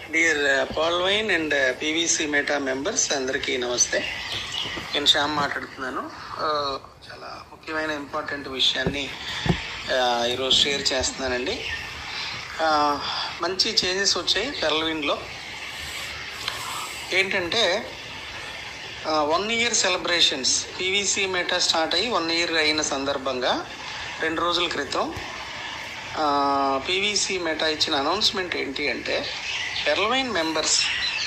dear పాల్వైన్ and PVC Meta members అందరికీ నమస్తే నేను శ్యామ్ మాట్లాడుతున్నాను ఆ, చాలా ముఖ్యమైన ఇంపార్టెంట్ విషయాన్ని ఆ, ఈరోజు షేర్ చేస్తున్నానండి ఆ, మంచి చేంజెస్ వచ్చాయి పెర్లవిన్లో ఏంటంటే one year celebrations PVC Meta start అయ్యి వన్ ఇయర్ అయిన సందర్భంగా రెండు రోజుల క్రితం పీవీసీ మెటా ఇచ్చిన అనౌన్స్మెంట్ ఏంటి అంటే ఎర్లవైన్ మెంబర్స్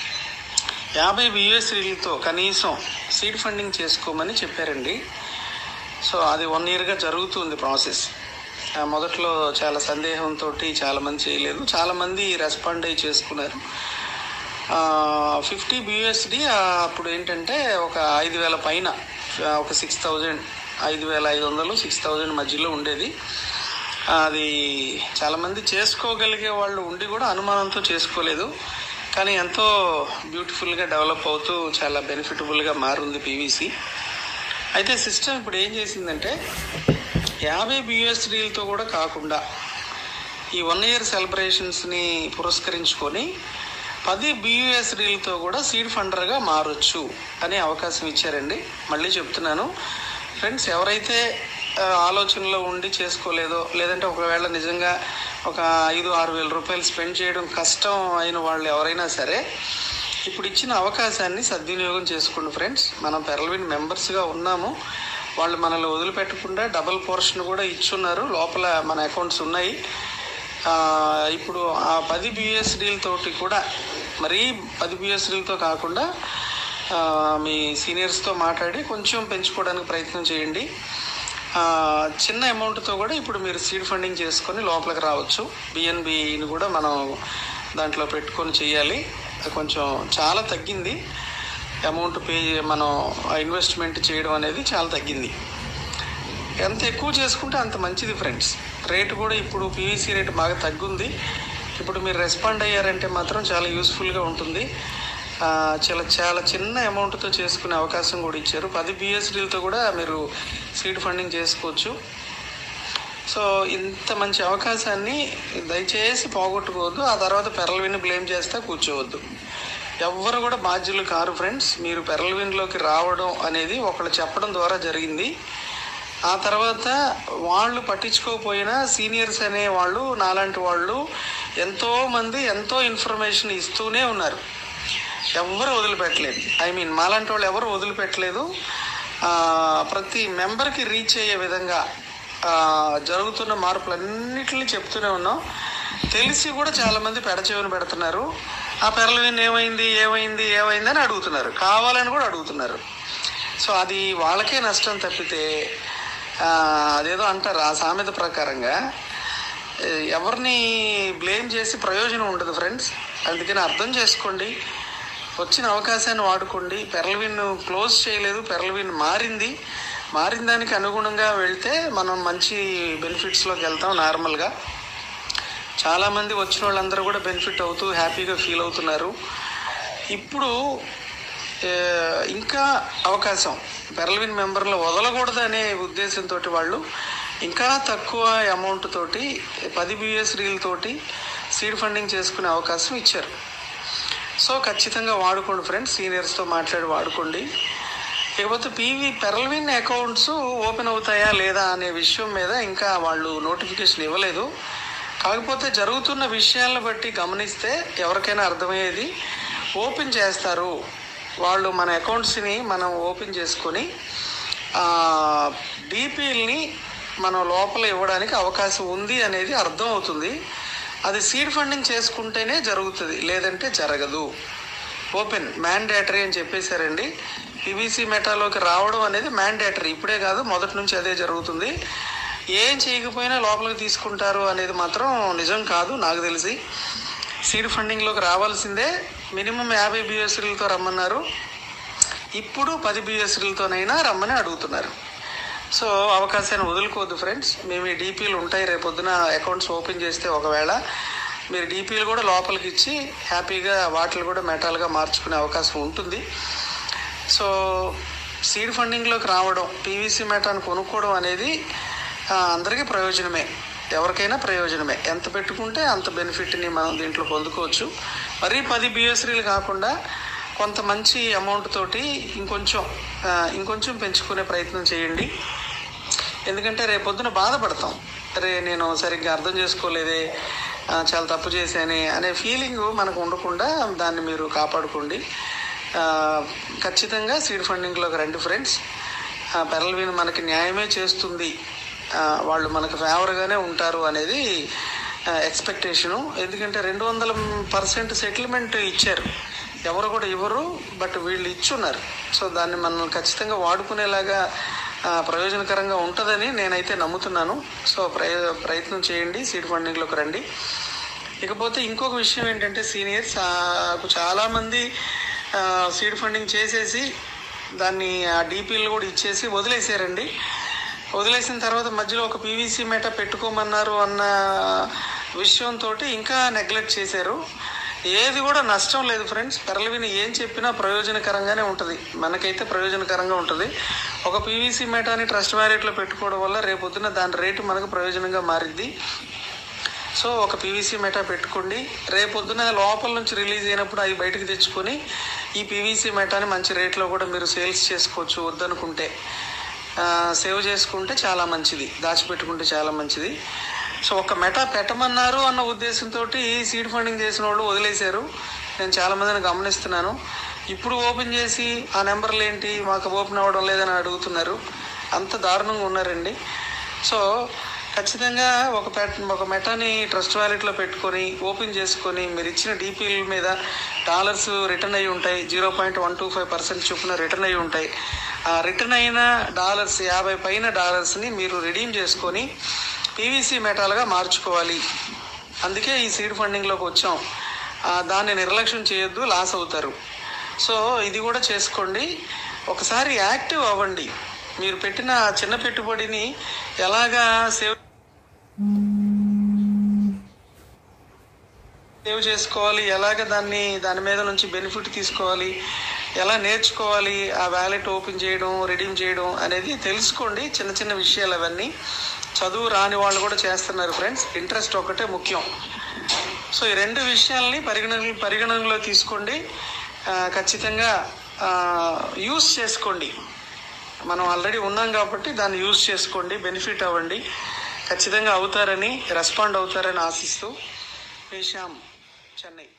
యాభై యూఎస్డీలతో కనీసం సీడ్ ఫండింగ్ చేసుకోమని చెప్పారండి సో అది వన్ ఇయర్గా జరుగుతుంది ప్రాసెస్ ఆ, మొదట్లో చాలా సందేహంతో చాలామంది చేయలేదు చాలామంది రెస్పాండ్ అయ్యి చేసుకున్నారు ఫిఫ్టీ బిఎస్డి అప్పుడు ఏంటంటే ఒక ఐదు వేల పైన ఆ, ఒక సిక్స్ థౌజండ్ ఐదు వేల ఐదు వందలు సిక్స్ థౌజండ్ మధ్యలో ఉండేది అది చాలామంది చేసుకోగలిగే వాళ్ళు ఉండి కూడా అనుమానంతో చేసుకోలేదు కానీ ఎంతో బ్యూటిఫుల్గా డెవలప్ అవుతూ చాలా బెనిఫిటబుల్గా మారుంది పీవీసీ అయితే సిస్టమ్ ఇప్పుడు ఏం చేసిందంటే యాభై బిఎస్డీలతో కూడా కాకుండా ఈ వన్ ఇయర్ సెలబ్రేషన్స్ని పురస్కరించుకొని పది బియుఎస్డీలతో కూడా సీడ్ ఫండర్గా మారొచ్చు అనే అవకాశం ఇచ్చారండి మళ్ళీ చెప్తున్నాను ఫ్రెండ్స్ ఎవరైతే ఆ, ఆలోచనలో ఉండి చేసుకోలేదో లేదంటే ఒకవేళ నిజంగా ఒక ఐదు ఆరు వేల రూపాయలు స్పెండ్ చేయడం కష్టం అయిన వాళ్ళు ఎవరైనా సరే ఇప్పుడు ఇచ్చిన అవకాశాన్ని సద్వినియోగం చేసుకోండి ఫ్రెండ్స్ మనం పెరల్విన్ మెంబర్స్గా ఉన్నాము వాళ్ళు మనల్ని వదిలిపెట్టకుండా డబల్ పోర్షన్ కూడా ఇచ్చున్నారు లోపల మన అకౌంట్స్ ఉన్నాయి ఆ, ఇప్పుడు ఆ పది బిఎస్డీలతోటి కూడా మరీ పది బిఎస్డీలతో కాకుండా ఆ, మీ సీనియర్స్తో మాట్లాడి కొంచెం పెంచుకోవడానికి ప్రయత్నం చేయండి ఆ, చిన్న అమౌంట్తో కూడా ఇప్పుడు మీరు సీడ్ ఫండింగ్ చేసుకొని లోపలికి రావచ్చు బిఎన్బిని కూడా మనం దాంట్లో పెట్టుకొని చేయాలి అది కొంచెం చాలా తగ్గింది అమౌంట్ పే మనం ఇన్వెస్ట్మెంట్ చేయడం అనేది చాలా తగ్గింది ఎంత ఎక్కువ చేసుకుంటే అంత మంచిది ఫ్రెండ్స్ రేటు కూడా ఇప్పుడు పీవీసీ రేటు బాగా తగ్గుంది ఇప్పుడు మీరు రెస్పాండ్ అయ్యారంటే మాత్రం చాలా యూస్ఫుల్గా ఉంటుంది ఆ, చాలా చాలా చిన్న అమౌంట్తో చేసుకునే అవకాశం కూడా ఇచ్చారు పది బిఎస్డీలతో కూడా మీరు సీడ్ ఫండింగ్ చేసుకోవచ్చు సో ఇంత మంచి అవకాశాన్ని దయచేసి పోగొట్టుకోవద్దు ఆ తర్వాత పెరల్విన్ బ్లేమ్ చేస్తే కూర్చోవద్దు ఎవ్వరు కూడా బాధ్యులు కారు ఫ్రెండ్స్ మీరు పెరల్విన్లోకి రావడం అనేది ఒకళ్ళు చెప్పడం ద్వారా జరిగింది ఆ తర్వాత వాళ్ళు పట్టించుకోకపోయినా సీనియర్స్ అనే వాళ్ళు నాలాంటి వాళ్ళు ఎంతో మంది ఎంతో ఇన్ఫర్మేషన్ ఇస్తూనే ఉన్నారు ఎవ్వరు వదిలిపెట్టలేదు ఐ మీన్ మాలాంటి వాళ్ళు ఎవరు వదిలిపెట్టలేదు ఆ, ప్రతి మెంబర్కి రీచ్ అయ్యే విధంగా ఆ, జరుగుతున్న మార్పులన్నిటిని చెప్తూనే ఉన్నాం తెలిసి కూడా చాలా మంది పెడచెవిని పెడుతున్నారు ఆ పెరలవిన్ ఏమైంది ఏమైంది ఏమైంది అని అడుగుతున్నారు కావాలని కూడా అడుగుతున్నారు సో అది వాళ్ళకే నష్టం తప్పితే ఆ, అదేదో అంటారు ఆ సామెత ప్రకారంగా ఏ, ఎవరిని బ్లేమ్ చేసి ప్రయోజనం ఉండదు ఫ్రెండ్స్ అందుకని అర్థం చేసుకోండి వచ్చిన అవకాశాన్ని వాడుకోండి పెరల్విన్ క్లోజ్ చేయలేదు పెరల్విన్ మారింది మారిన దానికి అనుగుణంగా వెళ్తే మనం మంచి బెనిఫిట్స్లోకి వెళ్తాం నార్మల్గా చాలామంది వచ్చిన వాళ్ళందరూ కూడా బెనిఫిట్ అవుతూ హ్యాపీగా ఫీల్ అవుతున్నారు ఇప్పుడు ఏ, ఇంకా అవకాశం పెరల్విన్ మెంబర్లు వదలకూడదు అనే ఉద్దేశంతో వాళ్ళు ఇంకా తక్కువ అమౌంట్ తోటి పది తోటి సీడ్ ఫండింగ్ చేసుకునే అవకాశం ఇచ్చారు సో ఖచ్చితంగా వాడుకోండి ఫ్రెండ్స్ సీనియర్స్తో మాట్లాడి వాడుకోండి ఇకపోతే పీవీ పెరల్విన్ అకౌంట్స్ ఓపెన్ అవుతాయా లేదా అనే విషయం మీద ఇంకా వాళ్ళు నోటిఫికేషన్ ఇవ్వలేదు కాకపోతే జరుగుతున్న విషయాలను బట్టి గమనిస్తే ఎవరికైనా అర్థమయ్యేది ఓపెన్ చేస్తారు వాళ్ళు మన అకౌంట్స్ని మనం ఓపెన్ చేసుకొని డీపీల్ని మనం లోపల ఇవ్వడానికి అవకాశం ఉంది అనేది అర్థం అవుతుంది అది సీడ్ ఫండింగ్ చేసుకుంటేనే జరుగుతుంది లేదంటే జరగదు ఓపెన్ మ్యాండేటరీ అని చెప్పేశారండి పీవీసీ మెటాలోకి రావడం అనేది మ్యాండేటరీ ఇప్పుడే కాదు మొదటి నుంచి అదే జరుగుతుంది ఏం చేయకపోయినా లోపలికి తీసుకుంటారు అనేది మాత్రం నిజం కాదు నాకు తెలిసి సీడ్ ఫండింగ్లోకి రావాల్సిందే మినిమం యాభై బిఎస్సీలతో రమ్మన్నారు ఇప్పుడు పది బిఎస్సీలతోనైనా రమ్మని అడుగుతున్నారు సో అవకాశాన్ని వదులుకోవద్దు ఫ్రెండ్స్ మేము ఈ డీపీలు ఉంటాయి రేపొద్దున అకౌంట్స్ ఓపెన్ చేస్తే ఒకవేళ మీరు డీపీలు కూడా లోపలికి ఇచ్చి హ్యాపీగా వాటిని కూడా మెటాల్గా మార్చుకునే అవకాశం ఉంటుంది సో సీడ్ ఫండింగ్లోకి రావడం పీవీసీ మెటాను కొనుక్కోవడం అనేది ఆ, అందరికీ ప్రయోజనమే ఎవరికైనా ప్రయోజనమే ఎంత పెట్టుకుంటే అంత బెనిఫిట్ని మనం దీంట్లో పొందుకోవచ్చు మరీ పది బిఎస్రీలు కాకుండా కొంత మంచి అమౌంట్ తోటి ఇంకొంచెం ఆ, ఇంకొంచెం పెంచుకునే ప్రయత్నం చేయండి ఎందుకంటే రేపొద్దున బాధపడతాం రే నేను సరిగ్గా అర్థం చేసుకోలేదే ఆ, చాలా తప్పు చేశానే అనే ఫీలింగ్ మనకు ఉండకుండా దాన్ని మీరు కాపాడుకోండి ఆ, ఖచ్చితంగా సీడ్ ఫండింగ్లోకి రండి ఫ్రెండ్స్ పెరల్విన్ మనకి న్యాయమే చేస్తుంది ఆ, వాళ్ళు మనకు ఫేవర్గానే ఉంటారు అనేది ఎక్స్పెక్టేషను ఎందుకంటే రెండు వందల పర్సెంట్ సెటిల్మెంట్ ఇచ్చారు ఎవరు కూడా ఇవ్వరు బట్ వీళ్ళు ఇచ్చున్నారు సో దాన్ని మనం ఖచ్చితంగా వాడుకునేలాగా ఆ, ప్రయోజనకరంగా ఉంటుందని నేనైతే నమ్ముతున్నాను సో ప్రయ ప్రయత్నం చేయండి సీడ్ ఫండింగ్లోకి రండి ఇకపోతే ఇంకొక విషయం ఏంటంటే సీనియర్స్ నాకు చాలామంది సీడ్ ఫండింగ్ చేసేసి దాన్ని ఆ డీపీలు కూడా ఇచ్చేసి వదిలేసారండి వదిలేసిన తర్వాత మధ్యలో ఒక పీవీసీ మేట పెట్టుకోమన్నారు అన్న విషయంతో ఇంకా నెగ్లెక్ట్ చేశారు ఏది కూడా నష్టం లేదు ఫ్రెండ్స్ పెరలవిని ఏం చెప్పినా ప్రయోజనకరంగానే ఉంటుంది మనకైతే ప్రయోజనకరంగా ఉంటుంది ఒక పీవీసీ మేటాని ట్రస్ట్ వ్యాలెట్లో పెట్టుకోవడం వల్ల రేపొద్దున దాని రేటు మనకు ప్రయోజనంగా మారిద్ది సో ఒక పీవీసీ మెటా పెట్టుకోండి రేపొద్దున లోపల నుంచి రిలీజ్ అయినప్పుడు అవి బయటకు తెచ్చుకొని ఈ పీవీసీ మెటాని మంచి రేట్లో కూడా మీరు సేల్స్ చేసుకోవచ్చు వద్దనుకుంటే ఆ, సేవ్ చేసుకుంటే చాలా మంచిది దాచిపెట్టుకుంటే చాలా మంచిది సో ఒక మెటా పెట్టమన్నారు అన్న ఉద్దేశంతో సీడ్ ఫండింగ్ చేసిన వాళ్ళు వదిలేశారు నేను చాలా మందిని గమనిస్తున్నాను ఇప్పుడు ఓపెన్ చేసి ఆ నెంబర్లు ఏంటి మాకు ఓపెన్ అవ్వడం లేదని అడుగుతున్నారు అంత దారుణంగా ఉన్నారండి సో ఖచ్చితంగా ఒక పెట్ ఒక మెటాని ట్రస్ట్ వ్యాలెట్లో పెట్టుకొని ఓపెన్ చేసుకొని మీరు ఇచ్చిన డీపీల మీద డాలర్స్ రిటర్న్ అయి ఉంటాయి zero point one two five percent చొప్పున రిటర్న్ అయి ఉంటాయి ఆ రిటర్న్ అయిన డాలర్స్ యాభై పైన డాలర్స్ని మీరు రిడీమ్ చేసుకొని పీవీసీ మెటాలుగా మార్చుకోవాలి అందుకే ఈ సీడ్ ఫండింగ్లోకి వచ్చాం ఆ, దాన్ని నిర్లక్ష్యం చేయొద్దు లాస్ అవుతారు సో ఇది కూడా చేసుకోండి ఒకసారి యాక్టివ్ అవ్వండి మీరు పెట్టిన చిన్న పెట్టుబడిని ఎలాగా సేవ్ సేవ్ చేసుకోవాలి ఎలాగ దాన్ని దాని మీద నుంచి బెనిఫిట్ తీసుకోవాలి ఎలా నేర్చుకోవాలి ఆ వ్యాలెట్ ఓపెన్ చేయడం రిడీమ్ చేయడం అనేది తెలుసుకోండి చిన్న చిన్న విషయాలు అవన్నీ చదువు రాని వాళ్ళు కూడా చేస్తున్నారు ఫ్రెండ్స్ ఇంట్రెస్ట్ ఒకటే ముఖ్యం సో ఈ రెండు విషయాల్ని పరిగణ పరిగణనలో తీసుకోండి ఆ, ఖచ్చితంగా యూస్ చేసుకోండి మనం ఆల్రెడీ ఉన్నాం కాబట్టి దాన్ని యూజ్ చేసుకోండి బెనిఫిట్ అవ్వండి ఖచ్చితంగా అవుతారని రెస్పాండ్ అవుతారని ఆశిస్తూ మీ శ్యామ్ చెన్నై